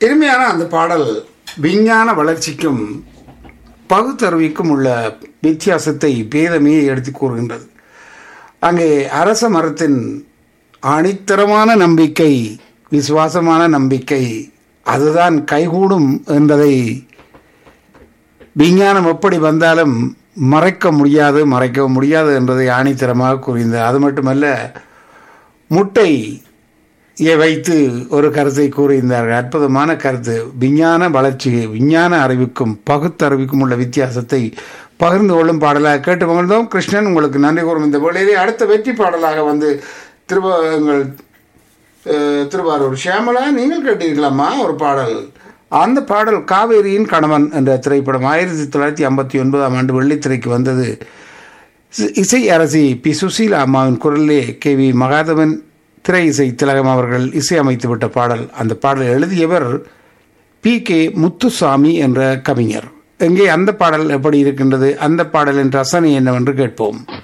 இனிமையான அந்த பாடல் விஞ்ஞான வளர்ச்சிக்கும் பகுத்தறிவிக்கும் உள்ள வித்தியாசத்தை பேதமே எடுத்து கூறுகின்றது அங்கே அரச மரத்தின் அணித்தரமான நம்பிக்கை விசுவாசமான நம்பிக்கை அதுதான் கைகூடும் என்பதை விஞ்ஞானம் எப்படி வந்தாலும் மறைக்க முடியாது மறைக்க முடியாது என்பதை ஆணித்தரமாக கூறியிருந்தார் அது மட்டுமல்ல முட்டை வைத்து ஒரு கருத்தை கூறியிருந்தார்கள் அற்புதமான கருத்து விஞ்ஞான வளர்ச்சி விஞ்ஞான அறிவுக்கும் பகுத்தறிவுக்கும் உள்ள வித்தியாசத்தை பகிர்ந்து கொள்ளும் பாடலாக கேட்டு மகிழ்ந்தோம் கிருஷ்ணன் உங்களுக்கு நன்றி கூறும் இந்த வேளையிலே அடுத்த வெற்றி பாடலாக வந்து திருவ எங்கள் அஹ், திருவாரூர் ஷியாமலா நீங்கள் கேட்டீர்களாமா ஒரு பாடல் அந்த பாடல் காவேரியின் கணவன் என்ற திரைப்படம் ஆயிரத்தி தொள்ளாயிரத்தி ஐம்பத்தி ஒன்பதாம் ஆண்டு வெள்ளித்திரைக்கு வந்தது இசை- இசை அரசி பி சுசீலா அம்மாவின் குரலிலே கே வி மகாதவன் திரை இசை திலகம் அவர்கள் இசையமைத்துவிட்ட பாடல் அந்த பாடலை எழுதியவர் பி கே முத்துசாமி என்ற கவிஞர் எங்கே அந்த பாடல் எப்படி இருக்கின்றது அந்த பாடலின் ரசனை என்னவென்று கேட்போம்